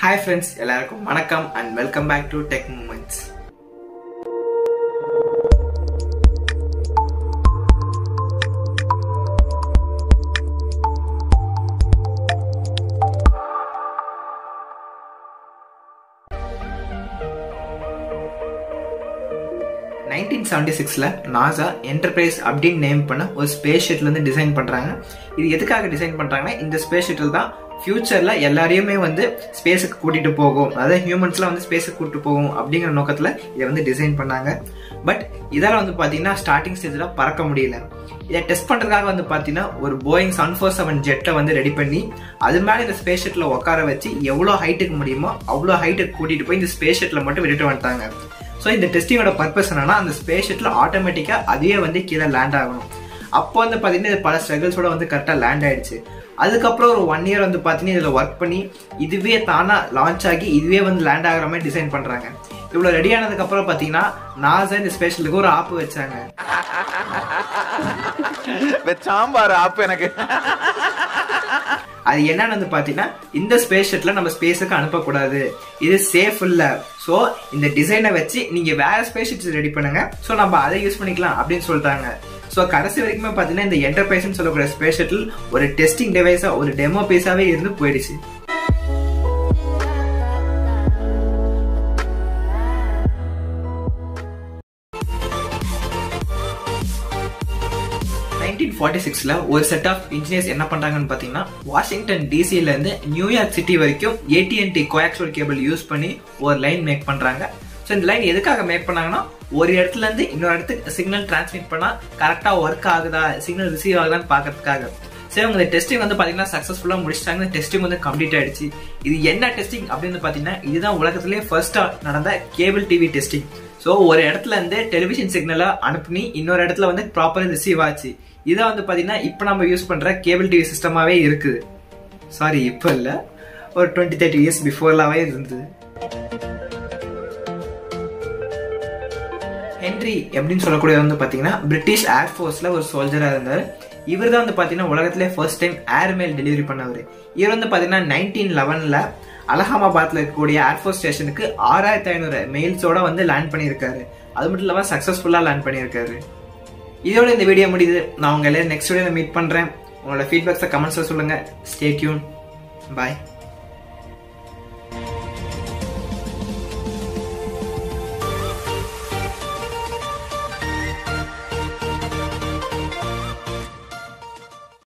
hi friends எல்லாருக்கும் வணக்கம் and welcome back to tech moments nineteen seventy சிக்ஸில் NASA enterprise அப்படின்னு நேம் பண்ண ஒரு ஸ்பேஸ் ஷட்டில் வந்து டிசைன் பண்ணுறாங்க இது எதுக்காக டிசைன் பண்ணுறாங்கன்னா இந்த ஸ்பேஸ் ஷட்டில் தான் ஃபியூச்சரில் எல்லாரையுமே வந்து ஸ்பேஸுக்கு கூட்டிகிட்டு போகும் அதாவது ஹியூமன்ஸ்லாம் வந்து ஸ்பேஸுக்கு கூட்டிட்டு போகும் அப்படிங்கிற நோக்கத்தில் இதை வந்து டிசைன் பண்ணாங்க பட் இதெல்லாம் வந்து பார்த்தீங்கன்னா ஸ்டார்டிங் ஸ்டேஜில் பறக்க முடியல இதை டெஸ்ட் பண்ணுறதுக்காக வந்து பார்த்தீங்கன்னா ஒரு போயிங் சன் ஃபோர் செவன் ஜெட்டை வந்து ரெடி பண்ணி அது மேலே இந்த ஸ்பேஸ் ஷட்டில் உட்கார வச்சு எவ்வளோ ஹைட்டுக்கு முடியுமோ அவ்வளோ ஹைட்டுக்கு கூட்டிகிட்டு போய் இந்த ஸ்பேஸ் ஷட்டில் மட்டும் விட்டுட்டு வந்துட்டாங்க ஸோ இந்த டெஸ்டிங்கோட பர்பஸ் என்னன்னா அந்த ஸ்பேஸ் ஷட்டில் ஆட்டோமேட்டிக்காக அதுவே வந்து கீழே லேண்ட் ஆகணும் அப்போ வந்து பார்த்தீங்கன்னா இது பல ஸ்ட்ரகிள்ஸோட வந்து கரெக்டாக லேண்ட் ஆயிடுச்சு அதுக்கப்புறம் ஒரு ஒன் இயர் வந்து பார்த்தீங்கன்னா இதில் ஒர்க் பண்ணி இதுவே தானாக லான்ச் ஆகி இதுவே வந்து லேண்ட் ஆகிற மாதிரி டிசைன் பண்ணுறாங்க இவ்வளோ ரெடி ஆனதுக்கப்புறம் பார்த்தீங்கன்னா நாசா இந்த ஸ்பேஷலுக்கு ஒரு ஆப் வச்சாங்க சாம்பார் ஆப்பு எனக்கு அது என்னன்னு வந்து பார்த்தீங்கன்னா இந்த ஸ்பேஸ் ஷட்டில் நம்ம ஸ்பேஸுக்கு அனுப்பக்கூடாது இது சேஃப் இல்லை ஸோ இந்த டிசைனை வச்சு நீங்கள் வேற ஸ்பேஸ் ஷிப்ஸ் ரெடி பண்ணுங்க ஸோ நம்ம அதை யூஸ் பண்ணிக்கலாம் அப்படின்னு சொல்லிட்டாங்க ஸோ கடைசி வரைக்குமே பார்த்தீங்கன்னா இந்த என்டர்பிரைஸ்னு சொல்லக்கூடிய ஸ்பேஸ் ஷட்டில் ஒரு டெஸ்டிங் டிவைஸாக ஒரு டெமோ பீஸாகவே இருந்து போயிடுச்சு நைன்டீன் ஃபார்ட்டி சிக்ஸில் ஒரு செட் ஆஃப் இன்ஜினியர்ஸ் என்ன பண்ணுறாங்கன்னு பார்த்தீங்கன்னா வாஷிங்டன் டிசிலேருந்து நியூயார்க் சிட்டி வரைக்கும் ஏடிஎன்டி கோயாக்சோல் கேபிள் யூஸ் பண்ணி ஒரு லைன் மேக் பண்ணுறாங்க ஸோ இந்த லைன் எதுக்காக மேக் பண்ணாங்கன்னா ஒரு இடத்துல இருந்து இன்னொரு இடத்துக்கு சிக்னல் டிரான்ஸ்மிட் பண்ணால் கரெக்டாக ஒர்க் ஆகுதா சிக்னல் ரிசீவ் ஆகுதான்னு பார்க்கறதுக்காக சரி உங்க டெஸ்டிங் வந்து பார்த்தீங்கன்னா சக்ஸஸ்ஃபுல்லாக முடிச்சிட்டாங்க டெஸ்டிங் வந்து கம்ப்ளீட் ஆயிடுச்சு இது என்ன டெஸ்டிங் அப்படின்னு பார்த்தீங்கன்னா இதுதான் உலகத்திலேயே ஃபர்ஸ்ட்டாக நடந்த கேபிள் டிவி டெஸ்டிங் ஸோ ஒரு இடத்துல இருந்து டெலிவிஷன் சிக்னலை அனுப்பி இன்னொரு இடத்துல வந்து ப்ராப்பராக ரிசீவ் ஆச்சு இதான் வந்து பார்த்தீங்கன்னா இப்போ நம்ம யூஸ் பண்ணுற கேபிள் டிவி சிஸ்டமாகவே இருக்குது சாரி இப்போ இல்லை ஒரு டுவெண்ட்டி தேர்ட்டி இயர்ஸ் பிஃபோர்லாவே இருந்தது ஹென்ரி எப்படின்னு சொல்லக்கூடிய வந்து பார்த்தீங்கன்னா பிரிட்டிஷ் ஏர்ஃபோர்ஸில் ஒரு சோல்ஜராக இருந்தார் இவர் தான் வந்து பார்த்தீங்கன்னா உலகத்திலே ஃபர்ஸ்ட் டைம் ஏர்மெயில் டெலிவரி பண்ணவர் இவர் வந்து பார்த்தீங்கன்னா நைன்டீன் லெவனில் அலகாமாபாத்தில் இருக்கக்கூடிய ஏர்ஃபோர்ஸ் ஸ்டேஷனுக்கு ஆறாயிரத்தி ஐநூறு மெயில்ஸோட வந்து லேண்ட் பண்ணியிருக்காரு அது மட்டும் இல்லாமல் சக்ஸஸ்ஃபுல்லாக லேண்ட் பண்ணியிருக்காரு இதோட இந்த வீடியோ முடியுது நான் உங்களை நெக்ஸ்ட் வீடியோ மீட் பண்ணுறேன் உங்களோட ஃபீட்பேக்ஸை கமெண்ட்ஸில் சொல்லுங்கள் ஸ்டே டியூன் பாய்